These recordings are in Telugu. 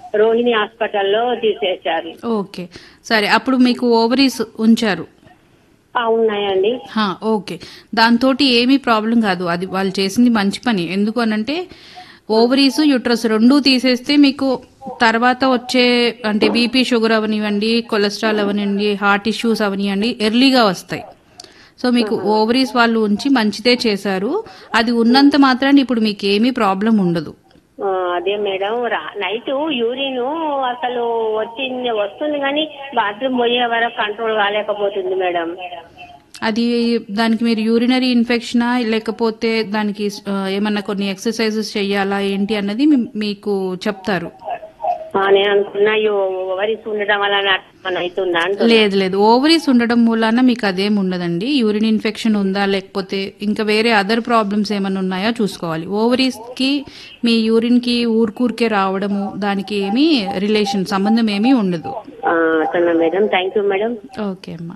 రోహిణి హాస్పిటల్లో తీసేశారు ఓకే సరే అప్పుడు మీకు ఓవరీస్ ఉంచారు ఆ, ఉన్నాయండి హా, ఓకే దాంతో ఏమీ ప్రాబ్లం కాదు అది వాళ్ళు చేసింది మంచి పని ఎందుకు అనంటే ఓవరీస్ యూట్రస్ రెండూ తీసేస్తే మీకు తర్వాత వచ్చే అంటే బీపీ షుగర్ అవనివ్వండి కొలెస్ట్రాల్ అవనివ్వండి హార్ట్ ఇష్యూస్ అవనివ్వండి ఎర్లీగా వస్తాయి సో మీకు ఓవరీస్ వాళ్ళు ఉంచి మంచిదే చేశారు అది ఉన్నంత మాత్రాన్ని ఇప్పుడు మీకు ఏమీ ప్రాబ్లం ఉండదు ఆ, అదే మేడం రా- నైట్ యూరిన్ అసలు వచ్చింది వస్తుంది కానీ బాత్రూమ్ పోయే వరకు కంట్రోల్ కాలేకపోతుంది మేడం అది దానికి మీరు యూరినరీ ఇన్ఫెక్షనా లేకపోతే దానికి ఆ, ఏమన్నా కొన్ని ఎక్సర్సైజెస్ చెయ్యాలా ఏంటి అన్నది మీ- మీకు చెప్తారు ఆ, నేను అనుకున్నా ఓవరీస్ ఉండడం వల్ల అట్లా అవుతుందా అంటున్నా. లేదు లేదు ఓవరీస్ ఉండడం మూలాన మీకు అదేం ఉండదండి యూరిన్ ఇన్ఫెక్షన్ ఉందా లేకపోతే ఇంకా వేరే అదర్ ప్రాబ్లమ్స్ ఏమైనా ఉన్నాయా చూసుకోవాలి ఓవరీస్ కి మీ యూరిన్ కి ఊరుకూరికే రావడము దానికి ఏమీ రిలేషన్ సంబంధం ఏమీ ఉండదు ఆ, అట్లనా madam thank you madam okay అమ్మా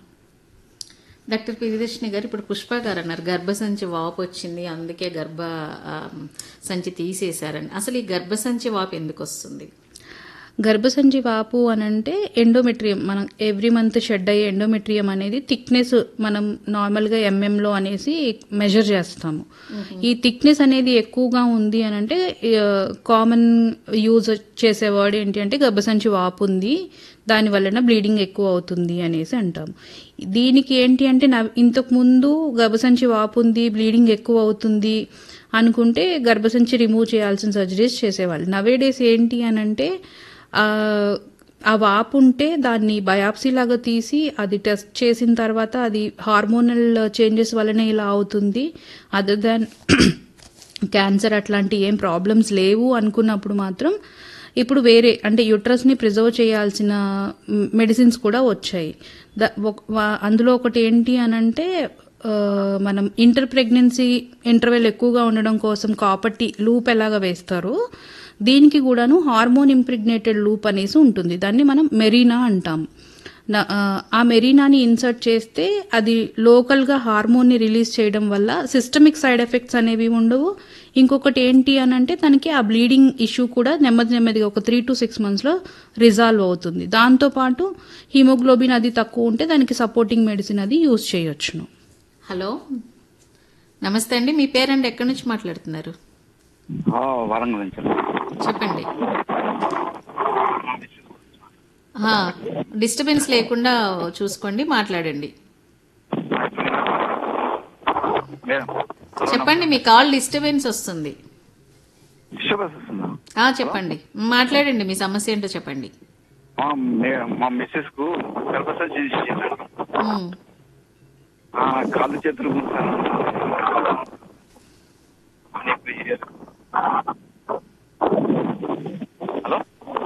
డాక్టర్ ప్రియదర్శిని గారు ఇప్పుడు పుష్ప గారు అన్నారు గర్భసంచి వాపు వచ్చింది అందుకే గర్భ ఆ, సంచి తీసేశారని అసలు ఈ గర్భసంచి వాపు ఎందుకు వస్తుంది గర్భసంచి వాపు అని అంటే ఎండోమెట్రియం మనం ఎవ్రీ మంత్ షెడ్ అయ్యే ఎండోమెట్రియం అనేది థిక్నెస్ మనం నార్మల్గా ఎంఎంలో అనేసి మెజర్ చేస్తాము ఈ థిక్నెస్ అనేది ఎక్కువగా ఉంది అని అంటే కామన్ యూజ్ చేసే వర్డ్ ఏంటి అంటే గర్భసంచి వాపు ఉంది దాని వలన బ్లీడింగ్ ఎక్కువ అవుతుంది అనేసి అంటాం దీనికి ఏంటి అంటే నా ఇంతకు ముందు గర్భసంచి వాపు ఉంది బ్లీడింగ్ ఎక్కువ అవుతుంది అనుకుంటే గర్భసంచి రిమూవ్ చేయాల్సిన సర్జరీస్ చేసేవాళ్ళు నవేడేస్ ఏంటి అని అంటే ఆ, ఆ వాపు ఉంటే దాన్ని బయాప్సీ లాగా తీసి అది టెస్ట్ చేసిన తర్వాత అది హార్మోనల్ చేంజెస్ వలన ఇలా అవుతుంది అదర్ దాన్ క్యాన్సర్ అట్లాంటి ఏం ప్రాబ్లమ్స్ లేవు అనుకున్నప్పుడు మాత్రం ఇప్పుడు వేరే అంటే యుట్రస్ని ప్రిజర్వ్ చేయాల్సిన మెడిసిన్స్ కూడా వచ్చాయి ద ఒక- వా- అందులో ఒకటి ఏంటి అని అంటే ఆ, మనం ఇంటర్ ప్రెగ్నెన్సీ ఇంటర్వెల్ ఎక్కువగా ఉండడం కోసం కాపట్టి లూప్ ఎలాగ వేస్తారు దీనికి కూడాను హార్మోన్ ఇంప్రిగ్నేటెడ్ లూప్ అనేసి ఉంటుంది దాన్ని మనం మెరీనా అంటాం నా- ఆ, ఆ మెరీనాని ఇన్సర్ట్ చేస్తే అది లోకల్గా హార్మోన్ని రిలీజ్ చేయడం వల్ల సిస్టమిక్ సైడ్ ఎఫెక్ట్స్ అనేవి ఉండవు ఇంకొకటి ఏంటి అని అంటే తనకి ఆ బ్లీడింగ్ ఇష్యూ కూడా నెమ్మది నెమ్మదిగా ఒక త్రీ టు సిక్స్ మంత్స్లో రిజాల్వ్ అవుతుంది దాంతోపాటు హిమోగ్లోబిన్ అది తక్కువ ఉంటే దానికి సపోర్టింగ్ మెడిసిన్ అది యూజ్ చేయొచ్చును హలో నమస్తే అండి మీ పేరండి ఎక్కడి నుంచి మాట్లాడుతున్నారు ఆ, వరంగల్ నుంచి చెప్పండి డిస్టర్బెన్స్ లేకుండా చూసుకోండి మాట్లాడండి మేడం చెప్పండి మీ కాల్ డిస్టర్బెన్స్ వస్తుంది డిస్టర్బెన్స్ వస్తుందా ఆ, చెప్పండి మాట్లాడండి మీ సమస్య ఏంటో చెప్పండి మా మే- మా మిస్సెస్ కు గర్భసంచి చేశారు ఉమ్. ఆ, కాళ్ళు చేతులు గుంజాను. అని ఇప్పుడు చేశారు. హలో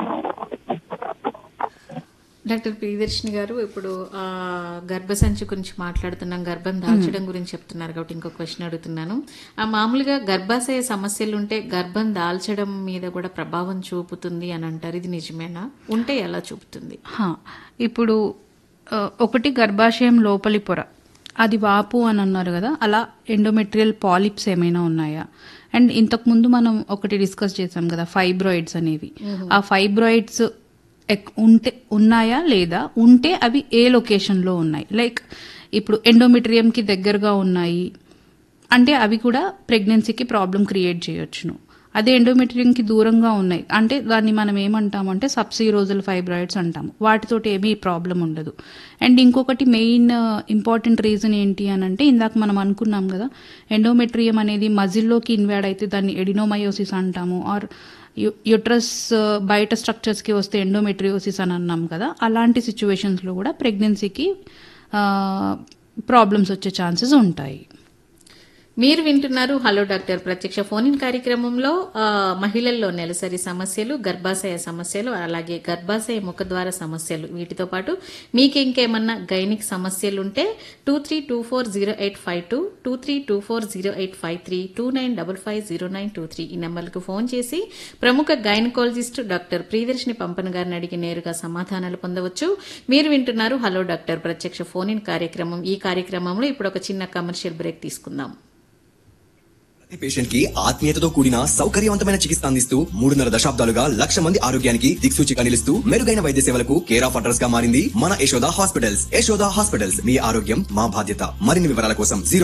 డాక్టర్ ప్రియదర్శిని గారు ఇప్పుడు ఆ, గర్భసంచి గురించి మాట్లాడుతున్నాం గర్భం దాల్చడం గురించి చెప్తున్నారు కాబట్టి ఇంకో క్వశ్చన్ అడుగుతున్నాను ఆ మామూలుగా గర్భాశయ సమస్యలు ఉంటే గర్భం దాల్చడం మీద కూడా ప్రభావం చూపుతుంది అని అంటారు ఇది నిజమేనా ఉంటే ఎలా చూపుతుంది హా, ఇప్పుడు ఆ, ఒకటి గర్భాశయం లోపలి పొర అది వాపు అని అన్నారు కదా అలా ఎండోమెట్రియల్ పాలిప్స్ ఏమైనా ఉన్నాయా అండ్ ఇంతకుముందు మనం ఒకటి డిస్కస్ చేసాం కదా ఫైబ్రాయిడ్స్ అనేవి ఆ ఫైబ్రాయిడ్స్ ఎక్- ఉంటే ఉన్నాయా లేదా ఉంటే అవి ఏ లొకేషన్లో ఉన్నాయి లైక్ ఇప్పుడు ఎండోమెట్రియంకి దగ్గరగా ఉన్నాయి అంటే అవి కూడా ప్రెగ్నెన్సీకి ప్రాబ్లం క్రియేట్ చేయొచ్చును అదే ఎండోమెట్రియంకి దూరంగా ఉన్నాయి అంటే దాన్ని మనం ఏమంటామంటే సబ్సీరోజల్ ఫైబ్రాయిడ్స్ అంటాము వాటితోటి ఏమీ ప్రాబ్లం ఉండదు అండ్ ఇంకొకటి మెయిన్ ఇంపార్టెంట్ రీజన్ ఏంటి అని అంటే ఇందాక మనం అనుకున్నాం కదా ఎండోమెట్రియం అనేది మజిల్లోకి ఇన్వాడ్ అయితే దాన్ని ఎడినోమయోసిస్ అంటాము ఆర్ యుట్రస్ బయట స్ట్రక్చర్స్కి వస్తే ఎండోమెట్రియోసిస్ అని అన్నాం కదా అలాంటి సిచ్యువేషన్స్లో కూడా ప్రెగ్నెన్సీకి ప్రాబ్లమ్స్ వచ్చే ఛాన్సెస్ ఉంటాయి మీరు వింటున్నారు హలో డాక్టర్ ప్రత్యక్ష ఫోన్ ఇన్ కార్యక్రమంలో ఆ, మహిళల్లో నెలసరి సమస్యలు గర్భాశయ సమస్యలు అలాగే గర్భాశయ ముఖద్వార సమస్యలు వీటితో పాటు మీకు ఇంకేమన్నా గైనిక్ సమస్యలు ఉంటే two three two four zero eight five two two three two four zero eight five three two nine double five zero nine two three ఈ నెంబర్లకు ఫోన్ చేసి ప్రముఖ గైనకాలజిస్ట్ డాక్టర్ ప్రియదర్శిని పంపన్ గారిని అడిగి నేరుగా సమాధానాలు పొందవచ్చు మీరు వింటున్నారు హలో డాక్టర్ ప్రత్యక్ష ఫోన్ ఇన్ కార్యక్రమం ఈ కార్యక్రమంలో ఇప్పుడు ఒక చిన్న కమర్షియల్ బ్రేక్ తీసుకుందాం ప్రతి పేషెంట్ కి ఆత్మీయతతో కూడిన సౌకర్యవంతమైన చికిత్స అందిస్తూ మూడున్నర దశాబ్దాలుగా లక్ష మంది ఆరోగ్యానికి దిక్సూచిగా నిలుస్తూ మెరుగైన వైద్య సేవలకు కేర్ ఆఫ్ అడ్రస్ గా మారింది మన యశోద హాస్పిటల్స్ యశోద హాస్పిటల్స్ మీ ఆరోగ్యం మా బాధ్యత మరిన్ని వివరాల కోసం జీరో